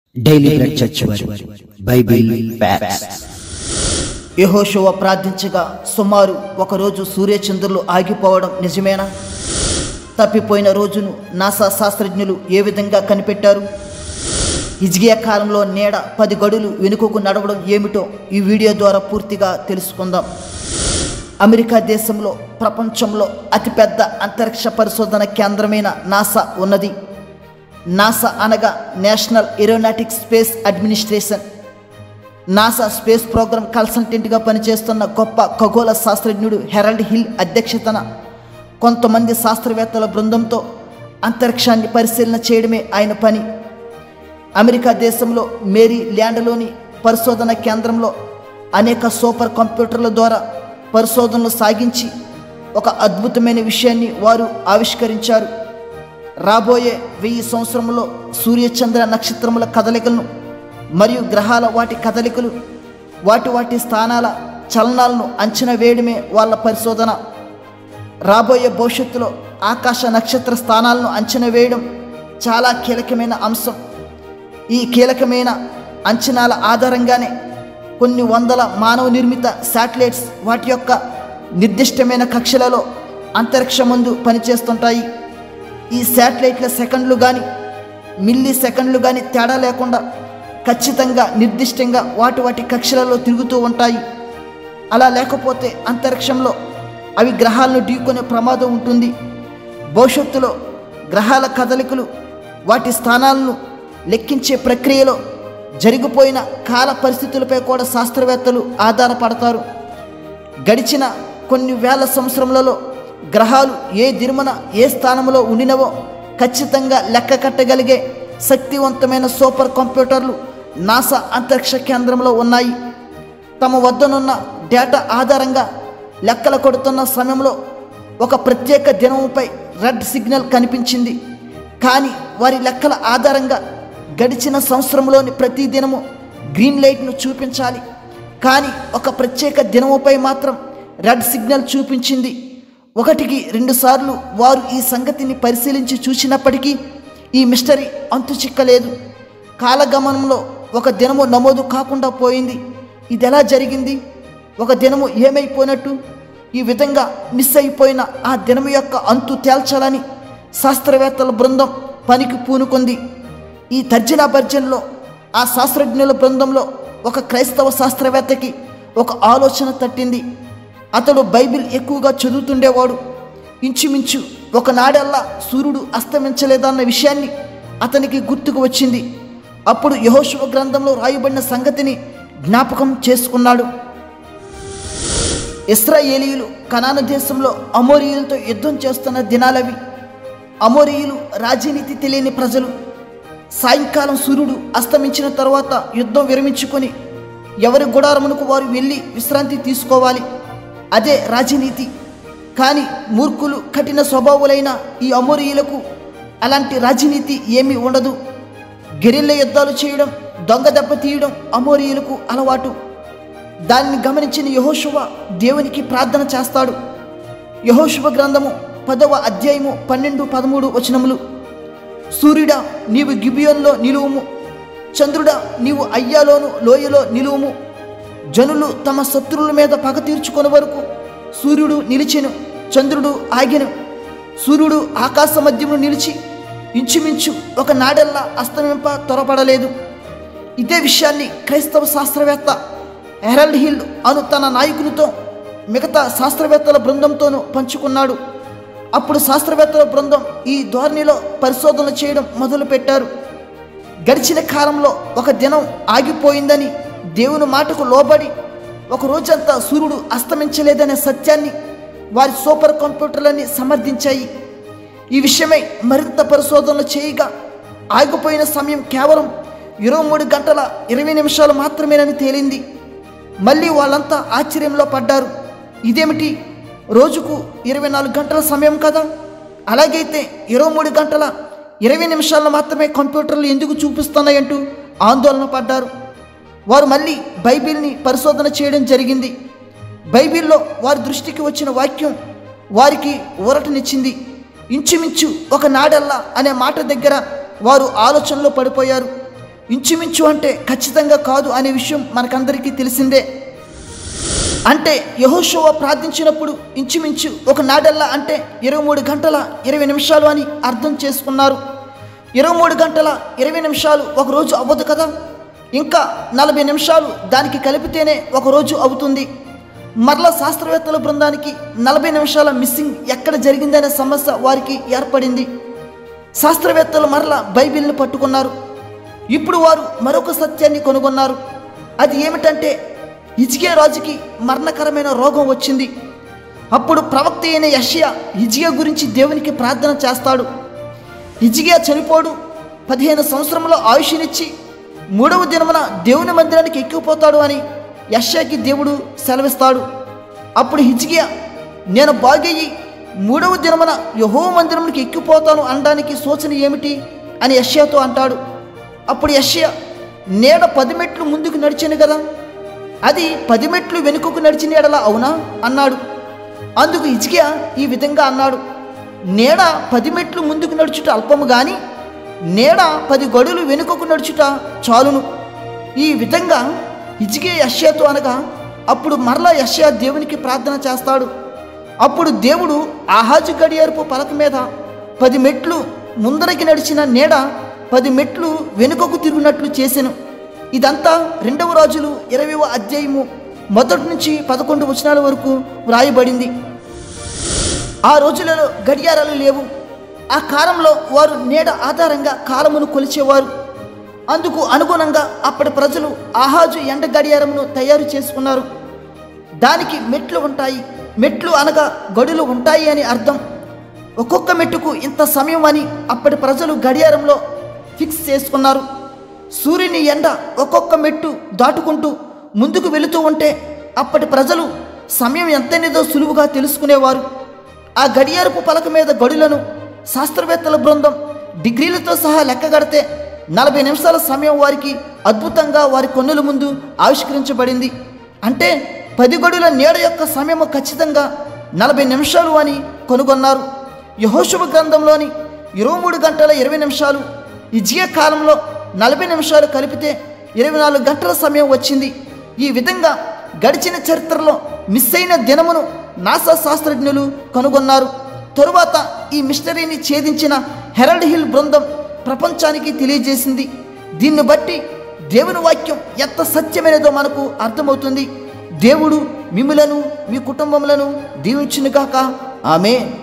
daily bread church వారి bible facts యెహోషువ ప్రార్థించగా సుమారు ఒకరోజు సూర్యచంద్రులు ఆగిపోవడం నిజమేనా తప్పిపోయిన రోజును నాసా శాస్త్రజ్ఞులు ఏ విధంగా కనిపెట్టారు హిజ్గియా కాలంలో నీడ పది గడులు వెనుకకు నడవడం ఏమిటో ఈ వీడియో ద్వారా పూర్తిగా తెలుసుకుందాం అమెరికా దేశంలో ప్రపంచంలో అతిపెద్ద అంతరిక్ష పరిశోధన కేంద్రమైన నాసా ఉన్నది నాసా అనగా national aeronautic space administration NASA space program కన్సల్టెంట్గా పనిచేస్తున్న గొప్ప ఖగోళ శాస్త్రజ్ఞుడు హెరాల్డ్ హిల్ అధ్యక్షతన కొంతమంది శాస్త్రవేత్తల బృందంతో అంతరిక్షాన్ని పరిశీలన చేయడమే ఆయన పని అమెరికా దేశంలో మేరీ ల్యాండ్లోని పరిశోధన కేంద్రంలో అనేక సూపర్ కంప్యూటర్ల ద్వారా పరిశోధనలు సాగించి ఒక అద్భుతమైన విషయాన్ని వారు ఆవిష్కరించారు రాబోయే వెయ్యి సంవత్సరంలో సూర్యచంద్ర నక్షత్రముల కదలికలను మరియు గ్రహాల వాటి కదలికలు వాటి వాటి స్థానాల చలనాలను అంచనా వేయడమే వాళ్ళ పరిశోధన రాబోయే భవిష్యత్తులో ఆకాశ నక్షత్ర స్థానాలను అంచనా వేయడం చాలా కీలకమైన అంశం ఈ కీలకమైన అంచనాల ఆధారంగానే కొన్ని వందల మానవ నిర్మిత శాటిలైట్స్ వాటి యొక్క నిర్దిష్టమైన కక్షలలో అంతరిక్షమందు పనిచేస్తుంటాయి ఈ శాటిలైట్ల సెకండ్లు కానీ మిల్లీ సెకండ్లు కానీ తేడా లేకుండా ఖచ్చితంగా నిర్దిష్టంగా వాటి వాటి కక్షలలో తిరుగుతూ ఉంటాయి అలా లేకపోతే అంతరిక్షంలో అవి గ్రహాలను ఢీకొనే ప్రమాదం ఉంటుంది భవిష్యత్తులో గ్రహాల కదలికలు వాటి స్థానాలను లెక్కించే ప్రక్రియలో జరిగిపోయిన కాల పరిస్థితులపై కూడా శాస్త్రవేత్తలు ఆధారపడతారు గడిచిన కొన్ని వేల సంవత్సరములలో గ్రహాలు ఏ దిరుమన ఏ స్థానంలో ఉండినవో ఖచ్చితంగా లెక్క కట్టగలిగే శక్తివంతమైన సూపర్ కంప్యూటర్లు నాసా అంతరిక్ష కేంద్రంలో ఉన్నాయి తమ వద్దనున్న డేటా ఆధారంగా లెక్కలు కొడుతున్న సమయంలో ఒక ప్రత్యేక దినముపై రెడ్ సిగ్నల్ కనిపించింది కానీ వారి లెక్కల ఆధారంగా గడిచిన సంవత్సరంలోని ప్రతి దినము గ్రీన్ లైట్ను చూపించాలి కానీ ఒక ప్రత్యేక దినముపై మాత్రం రెడ్ సిగ్నల్ చూపించింది ఒకటికి రెండుసార్లు వారు ఈ సంగతిని పరిశీలించి చూసినప్పటికీ ఈ మిస్టరీ అంతు చిక్కలేదు కాలగమనంలో ఒక దినము నమోదు కాకుండా పోయింది ఇది ఎలా జరిగింది ఒక దినము ఏమైపోయినట్టు ఈ విధంగా మిస్ అయిపోయిన ఆ దినము యొక్క అంతు తేల్చాలని శాస్త్రవేత్తల బృందం పనికి పూనుకుంది ఈ తర్జన భర్జనలో ఆ శాస్త్రజ్ఞుల బృందంలో ఒక క్రైస్తవ శాస్త్రవేత్తకి ఒక ఆలోచన తట్టింది అతడు బైబిల్ ఎక్కువగా చదువుతుండేవాడు ఇంచుమించు ఒకనాడల్లా సూర్యుడు అస్తమించలేదన్న విషయాన్ని అతనికి గుర్తుకు వచ్చింది అప్పుడు యహోశివ గ్రంథంలో రాయబడిన సంగతిని జ్ఞాపకం చేసుకున్నాడు ఇస్రాయేలీయులు కనాన దేశంలో అమోరియులతో యుద్ధం చేస్తున్న దినాలవి అమోరియులు రాజనీతి తెలియని ప్రజలు సాయంకాలం సూర్యుడు అస్తమించిన తర్వాత యుద్ధం విరమించుకొని ఎవరి గుడారమునకు వారు వెళ్ళి విశ్రాంతి తీసుకోవాలి అదే రాజనీతి కానీ మూర్ఖులు కఠిన స్వభావులైన ఈ అమోరియులకు అలాంటి రాజనీతి ఏమీ ఉండదు గెరిల్ల యుద్ధాలు చేయడం దొంగ దెబ్బ తీయడం అమోరియులకు అలవాటు దానిని గమనించిన యహోశువ దేవునికి ప్రార్థన చేస్తాడు యహోశువ గ్రంథము పదవ అధ్యాయము పన్నెండు పదమూడు వచనములు సూర్యుడా నీవు గిబియోన్లో నిలువుము చంద్రుడా నీవు అయ్యాలోను లోయలో నిలువుము జనులు తమ శత్రువుల మీద పగ తీర్చుకునే వరకు సూర్యుడు నిలిచెను చంద్రుడు ఆగెను సూర్యుడు ఆకాశ మధ్యమును నిలిచి ఇంచుమించు ఒక నాడెల్లా అస్తమింప త్వరపడలేదు ఇదే విషయాన్ని క్రైస్తవ శాస్త్రవేత్త హెరల్డ్ హిల్ అను తన నాయకునితో మిగతా శాస్త్రవేత్తల బృందంతోనూ పంచుకున్నాడు అప్పుడు శాస్త్రవేత్తల బృందం ఈ ధోరణిలో పరిశోధనలు చేయడం మొదలుపెట్టారు గడిచిన కాలంలో ఒక దినం ఆగిపోయిందని దేవుని మాటకు లోబడి ఒక రోజంతా సూర్యుడు అస్తమించలేదనే సత్యాన్ని వారి సూపర్ కంప్యూటర్లని సమర్థించాయి ఈ విషయమై మరింత పరిశోధనలు చేయగా ఆగిపోయిన సమయం కేవలం ఇరవై మూడు గంటల ఇరవై నిమిషాలు మాత్రమేనని తేలింది మళ్ళీ వాళ్ళంతా ఆశ్చర్యంలో పడ్డారు ఇదేమిటి రోజుకు ఇరవై నాలుగు గంటల సమయం కదా అలాగైతే ఇరవై మూడు గంటల ఇరవై నిమిషాల్లో మాత్రమే కంప్యూటర్లు ఎందుకు చూపిస్తున్నాయంటూ ఆందోళన పడ్డారు వారు మళ్ళీ బైబిల్ని పరిశోధన చేయడం జరిగింది బైబిల్లో వారి దృష్టికి వచ్చిన వాక్యం వారికి ఊరటనిచ్చింది ఇంచుమించు ఒక నాడల్లా అనే మాట దగ్గర వారు ఆలోచనలో పడిపోయారు ఇంచుమించు అంటే ఖచ్చితంగా కాదు అనే విషయం మనకందరికీ తెలిసిందే అంటే యహోషువ ప్రార్థించినప్పుడు ఇంచుమించు ఒక నాడల్లా అంటే ఇరవై మూడు గంటల ఇరవై నిమిషాలు అని అర్థం చేసుకున్నారు ఇరవై మూడు గంటల ఇరవై నిమిషాలు ఒక రోజు అవ్వదు కదా ఇంకా నలభై నిమిషాలు దానికి కలిపితేనే ఒక రోజు అవుతుంది మరలా శాస్త్రవేత్తల బృందానికి నలభై నిమిషాల మిస్సింగ్ ఎక్కడ జరిగిందనే సమస్య వారికి ఏర్పడింది శాస్త్రవేత్తలు మరలా బైబిల్ని పట్టుకున్నారు ఇప్పుడు వారు మరొక సత్యాన్ని కనుగొన్నారు అది ఏమిటంటే హిజ్కియా రాజుకి మరణకరమైన రోగం వచ్చింది అప్పుడు ప్రవక్త అయిన యషియా హిజ్కియా గురించి దేవునికి ప్రార్థన చేస్తాడు హిజ్కియా చనిపోడు పదిహేను సంవత్సరంలో ఆయుష్నిచ్చి మూడవ దినమున దేవుని మందిరానికి ఎక్కిపోతాడు అని యష్యాకి దేవుడు సెలవిస్తాడు అప్పుడు హిజ్కియా నేను బాగయ్యి మూడవ దినమున యహో మందిరంకి ఎక్కిపోతాను అనడానికి సూచన ఏమిటి అని యష్యాతో అంటాడు అప్పుడు యష్యా నేడ పది మెట్లు ముందుకు నడిచాను కదా అది పది మెట్లు వెనుకకు నడిచిన ఎడల అవునా అన్నాడు అందుకు హిజ్కియా ఈ విధంగా అన్నాడు నేడ పది మెట్లు ముందుకు నడుచుట అల్పము గాని నేడ పది గడులు వెనుకకు నడుచుట చాలును ఈ విధంగా హిజ్కియా యష్యాతో అనగా అప్పుడు మరలా యష్యా దేవునికి ప్రార్థన చేస్తాడు అప్పుడు దేవుడు ఆహాజు గడియారపు పలక మీద పది మెట్లు ముందరికి నడిచిన నీడ పది మెట్లు వెనుకకు తిరుగునట్లు చేసెను ఇదంతా రెండవ రాజులు ఇరవైవ అధ్యాయము మొదటి నుంచి పదకొండు వచనాల వరకు వ్రాయబడింది ఆ రోజులలో గడియారాలు లేవు ఆ కాలంలో వారు నీడ ఆధారంగా కాలమును కొలిచేవారు అందుకు అనుగుణంగా అప్పటి ప్రజలు ఆహాజు ఎండ గడియారమును తయారు చేసుకున్నారు దానికి మెట్లు ఉంటాయి మెట్లు అనగా గడులు ఉంటాయి అని అర్థం ఒక్కొక్క మెట్టుకు ఇంత సమయం అని అప్పటి ప్రజలు గడియారంలో ఫిక్స్ చేసుకున్నారు సూర్యుని ఎండ ఒక్కొక్క మెట్టు దాటుకుంటూ ముందుకు వెళుతూ ఉంటే అప్పటి ప్రజలు సమయం ఎంతనేదో సులువుగా తెలుసుకునేవారు ఆ గడియారపు పలక మీద గడులను శాస్త్రవేత్తల బృందం డిగ్రీలతో సహా లెక్కగడితే నలభై నిమిషాల సమయం వారికి అద్భుతంగా వారి కొన్నుల ముందు ఆవిష్కరించబడింది అంటే పది గడుల నీడ యొక్క సమయము ఖచ్చితంగా నలభై నిమిషాలు అని కనుగొన్నారు యహోశుభ గ్రంథంలోని ఇరవై మూడు గంటల ఇరవై నిమిషాలు ఇజియ కాలంలో నలభై నిమిషాలు కలిపితే ఇరవై నాలుగు గంటల సమయం వచ్చింది ఈ విధంగా గడిచిన చరిత్రలో మిస్ అయిన దినమును నాసా శాస్త్రజ్ఞులు కనుగొన్నారు తరువాత ఈ మిస్టరీని ఛేదించిన హెరల్డ్ హిల్ బృందం ప్రపంచానికి తెలియజేసింది దీన్ని బట్టి దేవుని వాక్యం ఎంత సత్యమైనదో మనకు అర్థమవుతుంది దేవుడు మిమ్ములను మీ కుటుంబములను దీవించునుగాక ఆమె